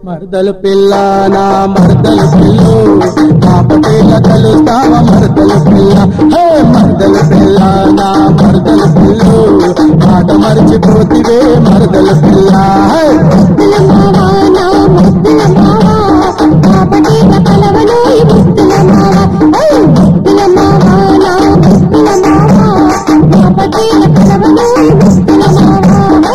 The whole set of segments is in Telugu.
మరదలు పిల్ల నా మరదలు పిల్లు పాపటీల కలుస్తావ మరదలు పిల్ల హే మరదలు పిల్ల నా మరదలు పిల్లు మాట మరిచిపోతివే మరదలు పిల్ల హే ముద్దుల మావా నా ముద్దుల మావా పాపటీల కలవలోయి ముద్దుల మావా ఓ ముద్దుల మావా నా ముద్దుల మావా పాపటీల కలవలోయి ముద్దుల మావా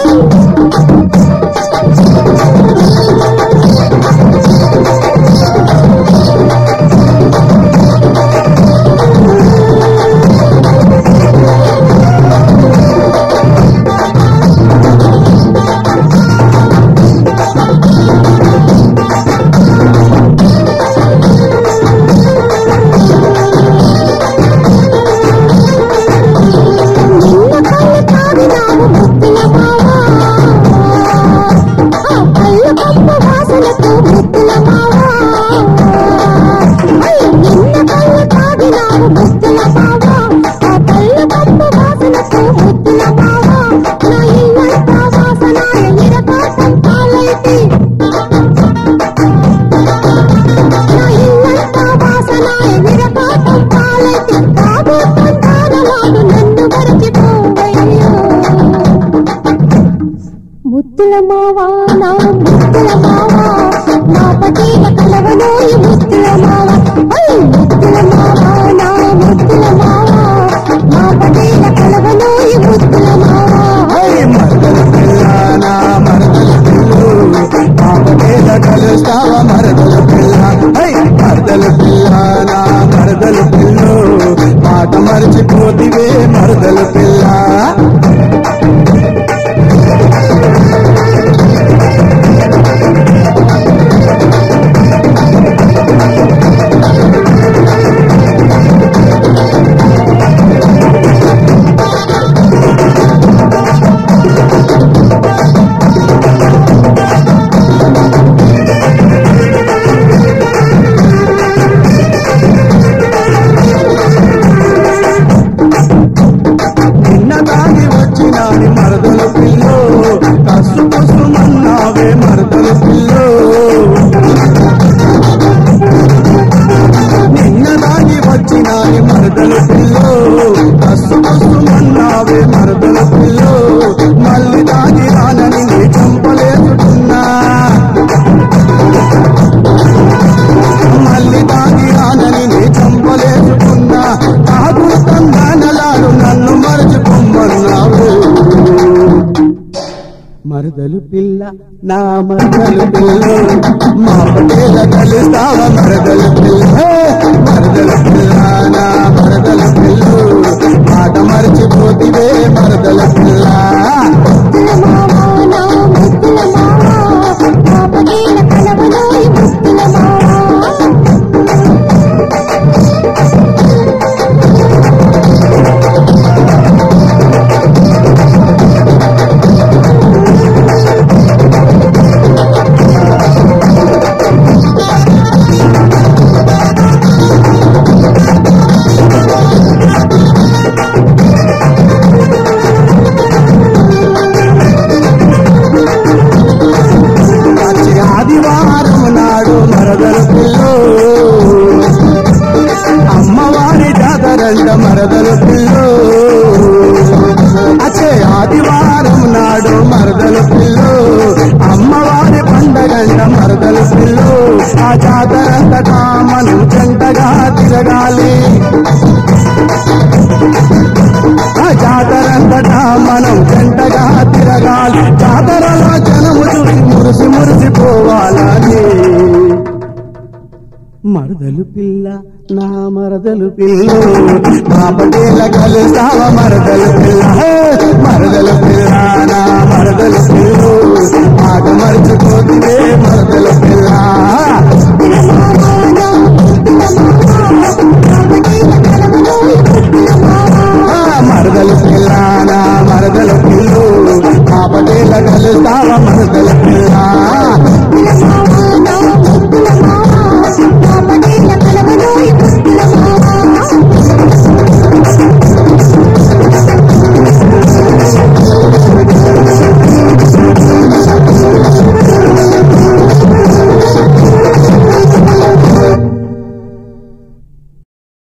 నిన్న కళ్ళు తాగినావు ముద్దుల మావా ఆ కళ్ళు కప్పు వాసనకు ముద్దుల మావా అయ్య, నిన్న కళ్ళు తాగినావు ముద్దుల మావా ఆ కళ్ళు కప్పు వాసనకు ముద్దుల మావా నా ఇల్లంతా వాసన ఎరపాసం పాలైతే నా ఇల్లంతా వాసన ఎరపాసం పాలైతే బాబు తంటానలాడు నన్ను మరచిపోవయ్యో ముద్దుల మావా నా ముద్దుల మావా నా పటీల కలవనోయి ముద్దుల మావా ఓయ్ ముద్దుల మావా నా ముద్దుల మావా నా పటీల కలవనోయి ముద్దుల మావా హే మరదలు పిల్ల నా మరదలు పిల్లు పాపటీల కలుస్తావ మరదలు పిల్ల హే మరదలు పిల్ల నా మరదలు పిల్లు మాట మరిచిపోతివే మరదలు పిల్ల నిన్న దాగి వచ్చినాని మరదలు పిల్లు కసు కసు మన్నావే మరదలు పిల్లు నిన్న దాగి వచ్చినాని మరదలు పిల్లు కసు కసు మన్నావే మరదలు పిల్లు మళ్ళీ దాగి రానని నీ చంపలేదుకున్నా మళ్ళీ దాగి రానని నీ చంపలేదుకున్నా తాగుడు తందానలాడు నన్ను మరచుకోమన్నావు మరదలు పిల్ల నా మరదలు పిల్ల మా పటేల కలుస్తావ మరదలు పిల్ల హే! మరదలు పిల్ల నా మరదలు పిల్ల మాట మరిచిపోతివే మరదలు పిల్ల ముద్దుల మావా నా ముద్దుల మావా నా పటీల కలవనోయి ముద్దుల మావా వచ్చే ఆదివారం నాడు మరదలు పిల్లు అమ్మవారి జాతరంట మరదలు పిల్లు అచ్చే ఆదివారం నాడు మరదలు పిల్లు అమ్మవారి పండగంట మరదలు పిల్లు ఆ జాతరంతటా మనం జంటగా తిరగాలి ఆ జాతరంతటా మనం జంటగా తిరగాలి జాతరలో జనము చూసి మురిసి మురిసిపోవాలని మరదలు పిల్ల నా మరదలు పిల్ల పాపటేల కలుస్తావ మరదలు పిల్ల హే! మరదలు పిల్ల నా మరదలు పిల్ల మాట